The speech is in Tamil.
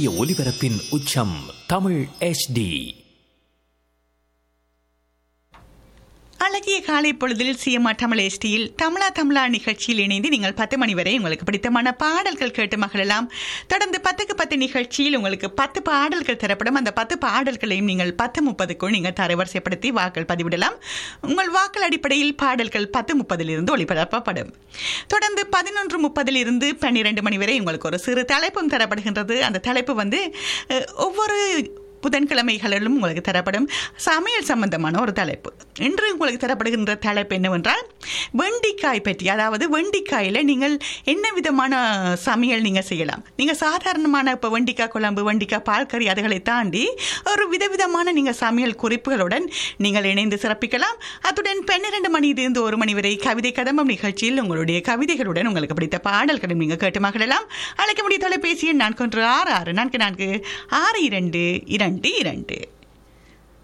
துல்லிய ஒலிபரப்பின் உச்சம் தமிழ் HD அழகிய காலை பொழுதில் சிஎம்ஆ தமிழ் எஸ்டியில் தமிழா தமிழா நிகழ்ச்சியில் இணைந்து நீங்கள் பத்து மணி வரை உங்களுக்கு பிடித்தமான பாடல்கள் கேட்டு மகிழலாம் தொடர்ந்து பத்துக்கு பத்து நிகழ்ச்சியில் உங்களுக்கு பத்து பாடல்கள் தரப்படும் அந்த பத்து பாடல்களையும் நீங்கள் பத்து முப்பதுக்குள் நீங்கள் தரவரிசைப்படுத்தி வாக்கள் பதிவிடலாம் உங்கள் வாக்கள் அடிப்படையில் பாடல்கள் பத்து முப்பதிலிருந்து ஒளிபரப்பப்படும் தொடர்ந்து பதினொன்று முப்பதில் இருந்து பன்னிரண்டு மணி வரை உங்களுக்கு ஒரு சிறு தலைப்பும் தரப்படுகின்றது அந்த தலைப்பு வந்து அஹ், ஒவ்வொரு புதன்கிழமைகளிலும் உங்களுக்கு தரப்படும் சமையல் சம்பந்தமான ஒரு தலைப்பு இன்று உங்களுக்கு தரப்படுகின்ற தலைப்பு என்னவென்றால் வெண்டிக்காய் பற்றி அதாவது வெண்டிக்காயில் நீங்கள் என்ன விதமான சமையல் நீங்கள் செய்யலாம் நீங்கள் சாதாரணமான இப்போ வெண்டிக்காய் குழம்பு வெண்டிக்காய் பால் கறி அதுகளை தாண்டி ஒரு விதவிதமான நீங்கள் சமையல் குறிப்புகளுடன் நீங்கள் இணைந்து சிறப்பிக்கலாம் அத்துடன் பன்னிரண்டு மணியிலிருந்து ஒரு மணி வரை கவிதை கதம்பம் நிகழ்ச்சியில் உங்களுடைய கவிதைகளுடன் உங்களுக்கு பிடித்த பாடல்களை நீங்கள் கேட்டு மகிழலாம் அழைக்க முடிய தொலைபேசி எண் நான்கு ஒன்று ஆறு ஆறு நான்கு நான்கு ஆறு இரண்டு இரண்டு இரண்டு